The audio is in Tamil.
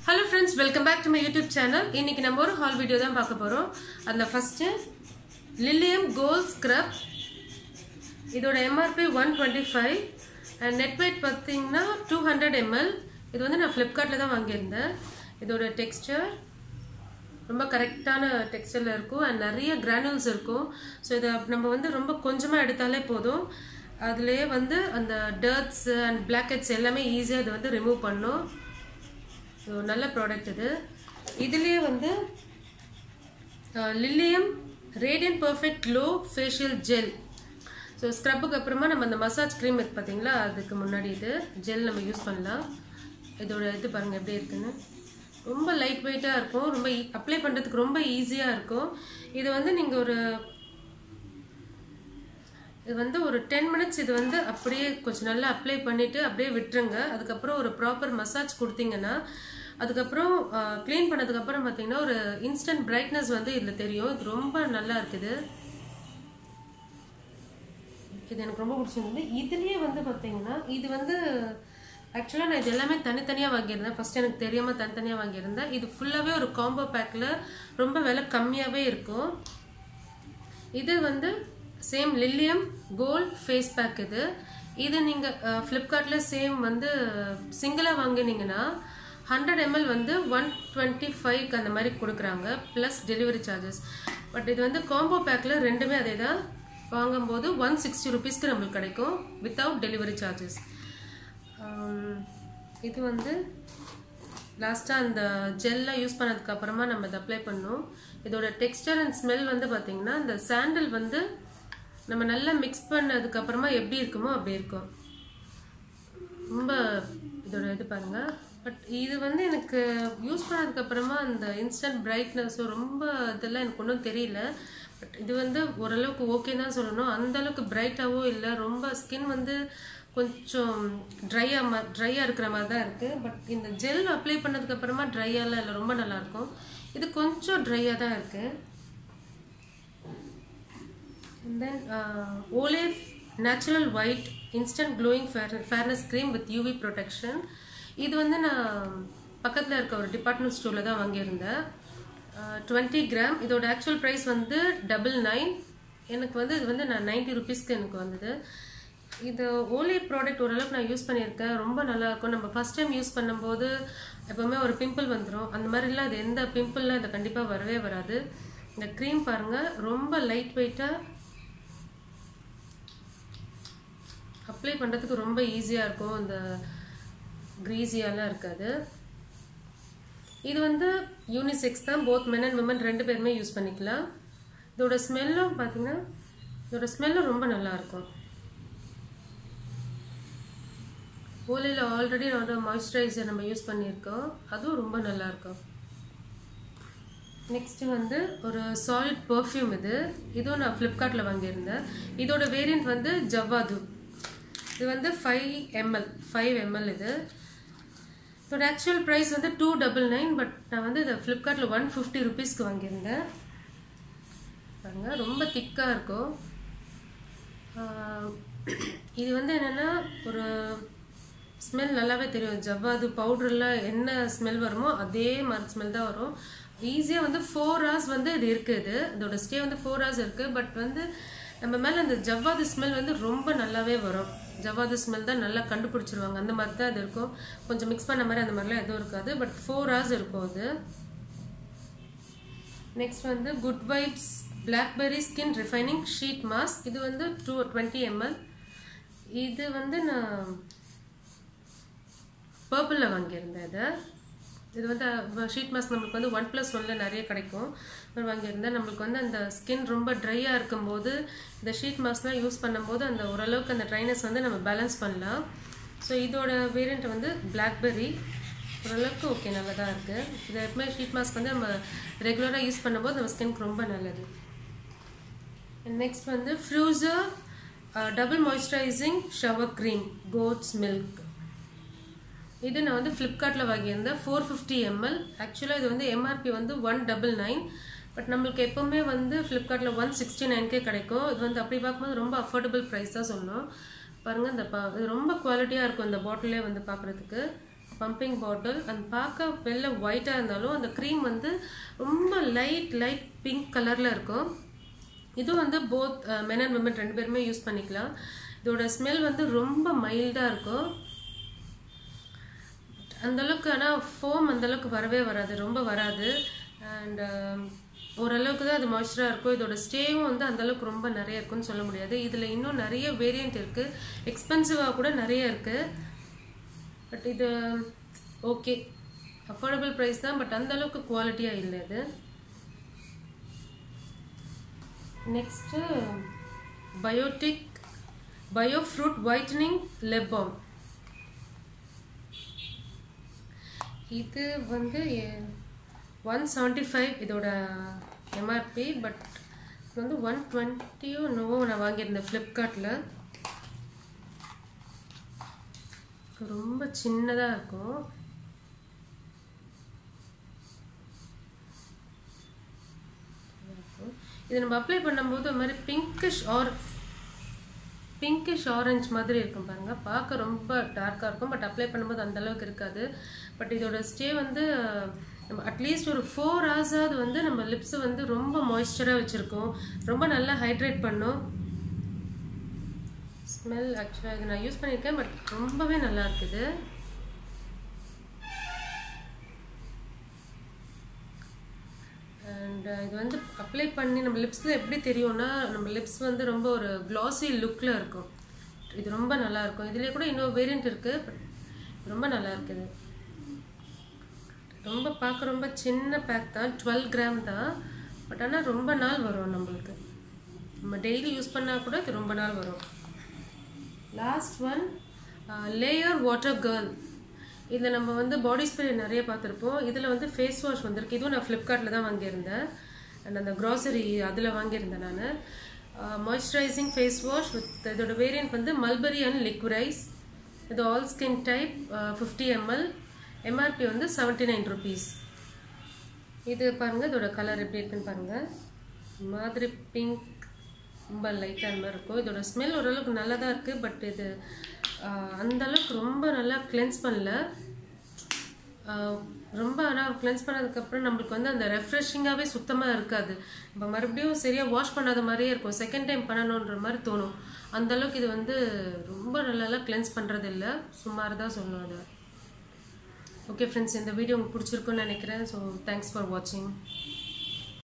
hello friends welcome back to my YouTube channel இன்னைக்கு நம்ம ஒரு ஹால் வீடியோ தான் பார்க்க போகிறோம் அதில் ஃபஸ்ட்டு லில்லியம் கோல்ட் ஸ்க்ரப் இதோட MRP one twenty five and net weight பார்த்தீங்கன்னா டூ ஹண்ட்ரட் எம்எல் இது வந்து நான் ஃப்ளிப்கார்ட்டில் தான் வாங்கியிருந்தேன் இதோட டெக்ஸ்டர் ரொம்ப கரெக்டான டெக்ஸ்டரில் இருக்கும் அண்ட் நிறைய கிரானுல்ஸ் இருக்கும் ஸோ இதை நம்ம வந்து ரொம்ப கொஞ்சமாக எடுத்தாலே போதும் அதுலேயே வந்து அந்த டர்ட்ஸ் அண்ட் பிளாக்கெட்ஸ் எல்லாமே ஈஸியாக இதை வந்து ரிமூவ் பண்ணும் ஸோ நல்ல ப்ராடக்ட் இது இதுலேயே வந்து Lilium radiant perfect glow facial gel so ஸ்க்ரப்புக்கு அப்புறமா நம்ம அந்த மசாஜ் க்ரீம் இருக்கு பார்த்தீங்களா அதுக்கு முன்னாடி இது ஜெல் நம்ம யூஸ் பண்ணலாம் இதோட இது பாருங்கள் எப்படி இருக்குன்னு ரொம்ப லைட் வெயிட்டாக இருக்கும் ரொம்ப அப்ளை பண்ணுறதுக்கு ரொம்ப ஈஸியாக இருக்கும் இது வந்து நீங்கள் ஒரு இது வந்து ஒரு டென் மினிட்ஸ் இது வந்து அப்படியே கொஞ்சம் நல்லா அப்ளை பண்ணிவிட்டு அப்படியே விட்டுருங்க அதுக்கப்புறம் ஒரு ப்ராப்பர் மசாஜ் கொடுத்தீங்கன்னா அதுக்கப்புறம் க்ளீன் பண்ணதுக்கப்புறம் பார்த்தீங்கன்னா ஒரு இன்ஸ்டன்ட் பிரைட்னஸ் வந்து இதில் தெரியும் இது ரொம்ப நல்லா இருக்குது இது எனக்கு ரொம்ப பிடிச்சிருந்தது இதுலேயே வந்து பார்த்தீங்கன்னா இது வந்து ஆக்சுவலாக நான் இது எல்லாமே தனித்தனியாக வாங்கியிருந்தேன் ஃபஸ்ட் எனக்கு தெரியாமல் தனித்தனியாக வாங்கியிருந்தேன் இது ஃபுல்லாகவே ஒரு காம்போ பேக்கில் ரொம்ப விலை கம்மியாகவே இருக்கும் இது வந்து same Lilium gold face pack இது இது நீங்கள் ஃப்ளிப்கார்ட்டில் சேம் வந்து சிங்கிளாக வாங்கினீங்கன்னா ஹண்ட்ரட் எம்எல் வந்து ஒன் டுவெண்ட்டி ஃபைவ்க்கு அந்த மாதிரி கொடுக்குறாங்க ப்ளஸ் டெலிவரி சார்ஜஸ் பட் இது வந்து காம்போ பேக்கில் ரெண்டுமே அதே தான் வாங்கும்போது ஒன் சிக்ஸ்டி ருபீஸ்க்கு நம்மளுக்கு கிடைக்கும் வித்தவுட் டெலிவரி சார்ஜஸ் இது வந்து லாஸ்ட்டாக அந்த ஜெல்லாம் யூஸ் பண்ணதுக்கு அப்புறமா நம்ம இதை அப்ளை பண்ணோம் இதோட டெக்ஸ்டர் அண்ட் ஸ்மெல் வந்து பார்த்திங்கன்னா இந்த சாண்டல் வந்து நம்ம நல்லா மிக்ஸ் பண்ணதுக்கு அப்புறமா எப்படி இருக்குமோ அப்படி இருக்கும் ரொம்ப இதோட இது பாருங்கள் பட் இது வந்து எனக்கு யூஸ் பண்ணதுக்கு அப்புறமா அந்த இன்ஸ்டன்ட் பிரைட்னஸும் ரொம்ப இதெல்லாம் எனக்கு ஒன்றும் தெரியல பட் இது வந்து ஓரளவுக்கு ஓகே தான் சொல்லணும் அந்த அளவுக்கு பிரைட்டாகவும் இல்லை ரொம்ப ஸ்கின் வந்து கொஞ்சம் ட்ரையாக மா ட்ரையாக இருக்கிற மாதிரி தான் இருக்குது பட் இந்த ஜெல் அப்ளை பண்ணதுக்கு அப்புறமா ட்ரையாலாம் இல்லை ரொம்ப நல்லாயிருக்கும் இது கொஞ்சம் ட்ரையாக தான் இருக்குது then Olay natural white instant glowing fair fairness cream with UV protection இது வந்து நான் பக்கத்தில் இருக்க ஒரு டிபார்ட்மெண்ட் ஸ்டோரில் தான் வாங்கியிருந்தேன் டுவெண்ட்டி கிராம் இதோட ஆக்சுவல் ப்ரைஸ் வந்து டபுள் நைன் எனக்கு வந்து இது வந்து நான் நைன்ட்டி ருபீஸ்க்கு எனக்கு வந்தது இது ஓலே ப்ராடக்ட் ஓரளவுக்கு நான் யூஸ் பண்ணியிருக்கேன் ரொம்ப நல்லாயிருக்கும் நம்ம ஃபஸ்ட் டைம் யூஸ் பண்ணும்போது எப்போவுமே ஒரு பிம்பிள் வந்துடும் அந்த மாதிரிலாம் இது எந்த பிம்பிள்லாம் இது கண்டிப்பாக வரவே வராது இந்த க்ரீம் பாருங்கள் ரொம்ப லைட் வெயிட்டாக அப்ளை பண்ணுறதுக்கு ரொம்ப ஈஸியாக இருக்கும் இந்த க்ரீஸியாலாம் இருக்காது இது வந்து யூனிசெக்ஸ் தான் போத் மென் அண்ட் விமன் ரெண்டு பேருமே யூஸ் பண்ணிக்கலாம் இதோட ஸ்மெல்லும் பார்த்தீங்கன்னா இதோட ஸ்மெல்லும் ரொம்ப நல்லாயிருக்கும் ஓலையில் ஆல்ரெடி வந்து மாய்ஸ்சரைசர் நம்ம யூஸ் பண்ணியிருக்கோம் அதுவும் ரொம்ப நல்லாயிருக்கும் நெக்ஸ்ட்டு வந்து ஒரு சாலிட் பர்ஃப்யூம் இது இதுவும் நான் ஃப்ளிப்கார்ட்டில் வாங்கியிருந்தேன் இதோட வேரியண்ட் வந்து ஜவ்வாது இது வந்து ஃபைவ் எம்எல் ஃபைவ் எம்எல் இது இதோட ஆக்சுவல் ப்ரைஸ் வந்து டூ டபுள் நைன் பட் நான் வந்து இதை ஃப்ளிப்கார்ட்டில் ஒன் ஃபிஃப்டி ருபீஸ்க்கு வாங்கியிருந்தேன் பாருங்க ரொம்ப திக்காக இருக்கும் இது வந்து என்னென்னா ஒரு ஸ்மெல் நல்லாவே தெரியும் ஜவ்வாது பவுடரில் என்ன ஸ்மெல் வருமோ அதே மாதிரி ஸ்மெல் தான் வரும் ஈஸியாக வந்து ஃபோர் ஹவர்ஸ் வந்து இது இருக்குது இதோட ஸ்டே வந்து ஃபோர் ஹவர்ஸ் இருக்குது பட் வந்து நம்ம மேலே அந்த ஜவ்வாது ஸ்மெல் வந்து ரொம்ப நல்லாவே வரும் ஜவ்வாது ஸ்மெல் தான் நல்லா கண்டுபிடிச்சிருவாங்க அந்த மாதிரி தான் இது இருக்கும் கொஞ்சம் மிக்ஸ் பண்ண மாதிரி அந்த மாதிரிலாம் எதுவும் இருக்காது பட் ஃபோர் ஹவர்ஸ் இருக்கும் அது நெக்ஸ்ட் வந்து good vibes blackberry skin refining sheet mask இது வந்து டூ டுவெண்ட்டி எம்எல் இது வந்து நான் பர்பிளில் வாங்கியிருந்தேன் இதை இது வந்து ஷீட் மாஸ்க் நம்மளுக்கு வந்து ஒன் ப்ளஸ் ஒனில் நிறைய கிடைக்கும் வாங்கியிருந்தேன் நம்மளுக்கு வந்து அந்த ஸ்கின் ரொம்ப ட்ரையாக இருக்கும்போது இந்த ஷீட் மாஸ்க்லாம் யூஸ் பண்ணும்போது அந்த ஓரளவுக்கு அந்த ட்ரைனஸ் வந்து நம்ம பேலன்ஸ் பண்ணலாம் ஸோ இதோட வேரியண்ட் வந்து பிளாக்பெர்ரி ஓரளவுக்கு ஓகே நல்லா தான் இருக்குது இது எப்பவுமே ஷீட் மாஸ்க் வந்து நம்ம ரெகுலராக யூஸ் பண்ணும்போது நம்ம ஸ்கின்க்கு ரொம்ப நல்லது நெக்ஸ்ட் வந்து ஃப்ரூசர் double moisturising shower cream goat's milk இது நான் வந்து ஃப்ளிப்கார்ட்டில் வாங்கியிருந்தேன் ஃபோர் ஃபிஃப்டி எம்எல் ஆக்சுவலாக இது வந்து எம்ஆர்பி வந்து ஒன் டபுள் நைன் பட் நம்மளுக்கு எப்போவுமே வந்து ஃப்ளிப்கார்ட்டில் ஒன் சிக்ஸ்டி நைன்கே கிடைக்கும் இது வந்து அப்படி பார்க்கும்போது ரொம்ப அஃபோர்டபுள் ப்ரைஸ் தான் சொன்னோம் பாருங்கள் இந்த பா இது ரொம்ப குவாலிட்டியாக இருக்கும் இந்த பாட்டிலே வந்து பார்க்குறதுக்கு பம்பிங் பாட்டில் அந்த பார்க்க வெள்ளை ஒயிட்டாக இருந்தாலும் அந்த க்ரீம் வந்து ரொம்ப லைட் லைட் பிங்க் கலரில் இருக்கும் இது வந்து போத் மென் அண்ட் விமன் ரெண்டு பேருமே யூஸ் பண்ணிக்கலாம் இதோட ஸ்மெல் வந்து ரொம்ப மைல்டாக இருக்கும் அந்தளவுக்கு ஆனால் ஃபோம் அந்தளவுக்கு வரவே வராது ரொம்ப வராது அண்ட் ஓரளவுக்கு தான் அது மாய்ஸ்சராக இருக்கும் இதோட ஸ்டேவும் வந்து அந்தளவுக்கு ரொம்ப நிறைய இருக்குன்னு சொல்ல முடியாது இதில் இன்னும் நிறைய வேரியண்ட் இருக்குது எக்ஸ்பென்சிவாக கூட நிறைய இருக்குது பட் இது ஓகே அஃபோர்டபுள் ப்ரைஸ் தான் பட் அந்த அளவுக்கு குவாலிட்டியாக இல்லை இது next Biotique bio fruit whitening lip balm இது வந்து ஒன் செவன்ட்டி ஃபைவ் இதோட எம்ஆர்பி பட் இது வந்து ஒன் டுவெண்ட்டியோ நோவோ நான் வாங்கியிருந்தேன் ஃப்ளிப்கார்ட்டில் ரொம்ப சின்னதாக இருக்கும் இது நம்ம அப்ளை பண்ணும்போது ஒரு மாதிரி பிங்கிஷ் ஆர் பிங்கிஷ் ஆரஞ்ச் மாதிரி இருக்கும் பாருங்க பார்க்க ரொம்ப டார்க்காக இருக்கும் பட் அப்ளை பண்ணும்போது அந்த அளவுக்கு இருக்காது பட் இதோட ஸ்டே வந்து நம்ம அட்லீஸ்ட் ஒரு ஃபோர் ஹவர்ஸாவது வந்து நம்ம லிப்ஸை வந்து ரொம்ப மாய்ஸ்சராக வச்சுருக்கோம் ரொம்ப நல்லா ஹைட்ரேட் பண்ணும் ஸ்மெல் ஆக்சுவலாக இது நான் யூஸ் பண்ணியிருக்கேன் பட் ரொம்பவே நல்லா இருக்குது அண்ட் இது வந்து அப்ளை பண்ணி நம்ம லிப்ஸில் எப்படி தெரியும்னா நம்ம லிப்ஸ் வந்து ரொம்ப ஒரு க்ளாஸி லுக்கில் இருக்கும் இது ரொம்ப நல்லா இருக்கும் இதுலேயே கூட இன்னொரு வேரியண்ட் இருக்குது பட் ரொம்ப நல்லா இருக்குது ரொம்ப பார்க்க ரொம்ப சின்ன பேக் தான் டுவெல் கிராம் தான் பட் ஆனால் ரொம்ப நாள் வரும் நம்மளுக்கு நம்ம டெய்லி யூஸ் பண்ணால் கூட இது ரொம்ப நாள் வரும் last one layer water girl இதில் நம்ம வந்து பாடி ஸ்ப்ரே நிறைய பார்த்துருப்போம் இதில் வந்து ஃபேஸ் வாஷ் வந்திருக்கு இதுவும் நான் ஃப்ளிப்கார்ட்டில் தான் வாங்கியிருந்தேன் அண்ட் அந்த க்ராசரி அதில் வாங்கியிருந்தேன் நான் மாய்ஸ்சரைசிங் ஃபேஸ் வாஷ் வித் இதோட வேரியன்ட் வந்து மல்பரி அண்ட் லிக்விரைஸ் இது all skin type fifty ml MRP வந்து செவன்ட்டி நைன் ருபீஸ் இது பாருங்கள் இதோட கலர் எப்படி இருக்குன்னு பாருங்கள் மாதிரி பிங்க் ரொம்ப லைட்டாக அந்த மாதிரி இருக்கும் இதோட ஸ்மெல் ஓரளவுக்கு நல்லா தான் இருக்குது பட் இது அந்த அளவுக்கு ரொம்ப நல்லா கிளென்ஸ் பண்ணல ரொம்ப ஆனால் கிளென்ஸ் பண்ணதுக்கப்புறம் நம்மளுக்கு வந்து அந்த ரெஃப்ரெஷிங்காகவே சுத்தமாக இருக்காது இப்போ மறுபடியும் சரியாக வாஷ் பண்ணாத மாதிரியே இருக்கும் செகண்ட் டைம் பண்ணணுன்ற மாதிரி தோணும் அந்த அளவுக்கு இது வந்து ரொம்ப நல்லாலாம் கிளென்ஸ் பண்ணுறது இல்லை சுமார் தான் சொல்லணும் அதை ஓகே ஃப்ரெண்ட்ஸ் இந்த வீடியோ உங்களுக்கு பிடிச்சிருக்குன்னு நினைக்கிறேன் ஸோ தேங்க்ஸ் ஃபார் வாட்சிங்